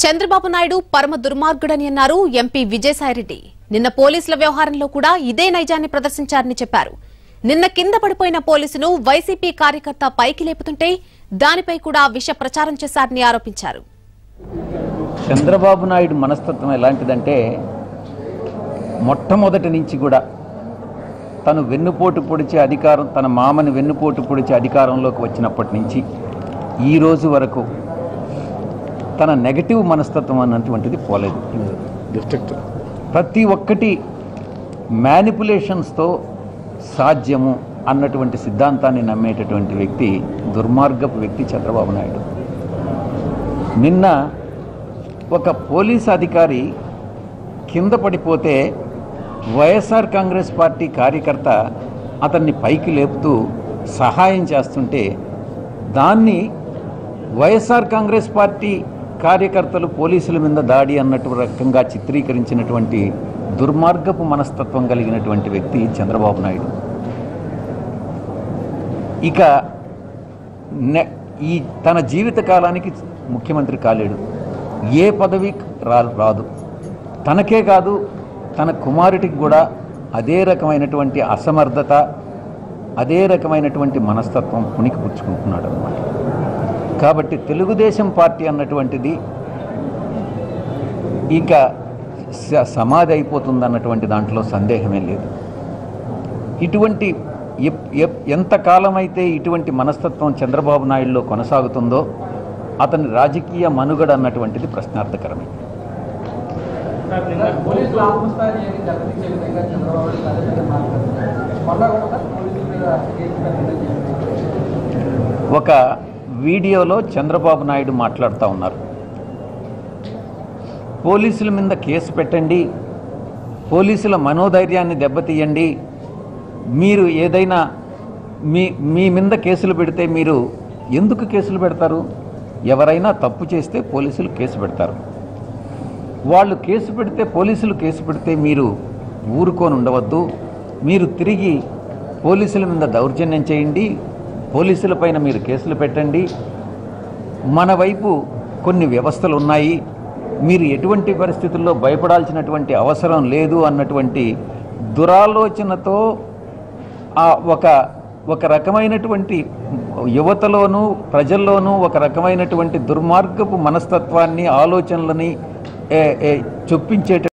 చంద్రబాబు నాయుడు పరమ దుర్మార్గుడని అన్నారు ఎంపీ విజయసాయిరెడ్డి నిన్న పోలీసుల వ్యవహారంలో కూడా ఇదే నైజాన్ని ప్రదర్శించారని చెప్పారు నిన్న కింద పడిపోయిన పోలీసును వైసీపీ కార్యకర్త పైకి లేపుతుంటే దానిపై కూడా విష ప్రచారం చేశారని ఆరోపించారు చంద్రబాబు నాయుడు మనస్తత్వం ఎలాంటిదంటే మొట్టమొదటి నుంచి కూడా తను వెన్నుపోటు పొడిచే అధికారం తన మామని వెన్నుపోటు పొడిచే అధికారంలోకి వచ్చినప్పటి నుంచి ఈ రోజు వరకు తన నెగటివ్ మనస్తత్వం అన్నటువంటిది పోలేదు డిస్ట్రిక్ట్ ప్రతి ఒక్కటి మ్యానిపులేషన్స్తో సాధ్యము అన్నటువంటి సిద్ధాంతాన్ని నమ్మేటటువంటి వ్యక్తి దుర్మార్గపు వ్యక్తి చంద్రబాబు నాయుడు నిన్న ఒక పోలీస్ అధికారి కింద పడిపోతే వైఎస్ఆర్ కాంగ్రెస్ పార్టీ కార్యకర్త అతన్ని పైకి లేపుతూ సహాయం చేస్తుంటే దాన్ని వైఎస్ఆర్ కాంగ్రెస్ పార్టీ కార్యకర్తలు పోలీసుల మీద దాడి అన్నట్టు రకంగా చిత్రీకరించినటువంటి దుర్మార్గపు మనస్తత్వం కలిగినటువంటి వ్యక్తి చంద్రబాబు నాయుడు ఇక నె- ఈ తన జీవిత కాలానికి ముఖ్యమంత్రి కాలేడు ఏ పదవి రా రాదు తనకే కాదు తన కుమారుడికి కూడా అదే రకమైనటువంటి అసమర్థత అదే రకమైనటువంటి మనస్తత్వం పునికి పుచ్చుకుంటున్నాడు అనమాట కాబట్టి తెలుగుదేశం పార్టీ అన్నటువంటిది ఇంకా స- సమాధి అయిపోతుందన్నటువంటి దాంట్లో సందేహమే లేదు ఇటువంటి ఎప్- ఎప్- ఎంతకాలమైతే ఇటువంటి మనస్తత్వం చంద్రబాబు నాయుడులో కొనసాగుతుందో అతని రాజకీయ మనుగడ అన్నటువంటిది ప్రశ్నార్థకరమే పోలీసులు ఆత్మస్థైర్యాన్ని దెబ్బతీసే విధంగా చంద్రబాబు నాయుడు అదే విధంగా మాట్లాడుతున్నారు మొన్న కూడా పోలీసుల మీద కేసు పెట్టడం జరిగింది. ఒక వీడియోలో చంద్రబాబు నాయుడు మాట్లాడుతూ ఉన్నారు పోలీసుల మీద కేసు పెట్టండి పోలీసుల మనోధైర్యాన్ని దెబ్బతీయండి మీరు ఏదైనా మీ మీ మీద కేసులు పెడితే మీరు ఎందుకు కేసులు పెడతారు ఎవరైనా తప్పు చేస్తే పోలీసులు కేసు పెడతారు వాళ్ళు కేసు పెడితే పోలీసులు కేసు పెడితే మీరు ఊరుకొని ఉండవద్దు మీరు తిరిగి పోలీసుల మీద దౌర్జన్యం చేయండి పోలీసుల పైన మీరు కేసులు పెట్టండి మన వైపు కొన్ని వ్యవస్థలు ఉన్నాయి మీరు ఎటువంటి పరిస్థితుల్లో భయపడాల్సినటువంటి అవసరం లేదు అన్నటువంటి దురాలోచనతో ఆ ఒక ఒక రకమైనటువంటి యువతలోనూ ప్రజల్లోనూ ఒక రకమైనటువంటి దుర్మార్గపు మనస్తత్వాన్ని ఆలోచనలని ఏ- ఏ చొప్పించేట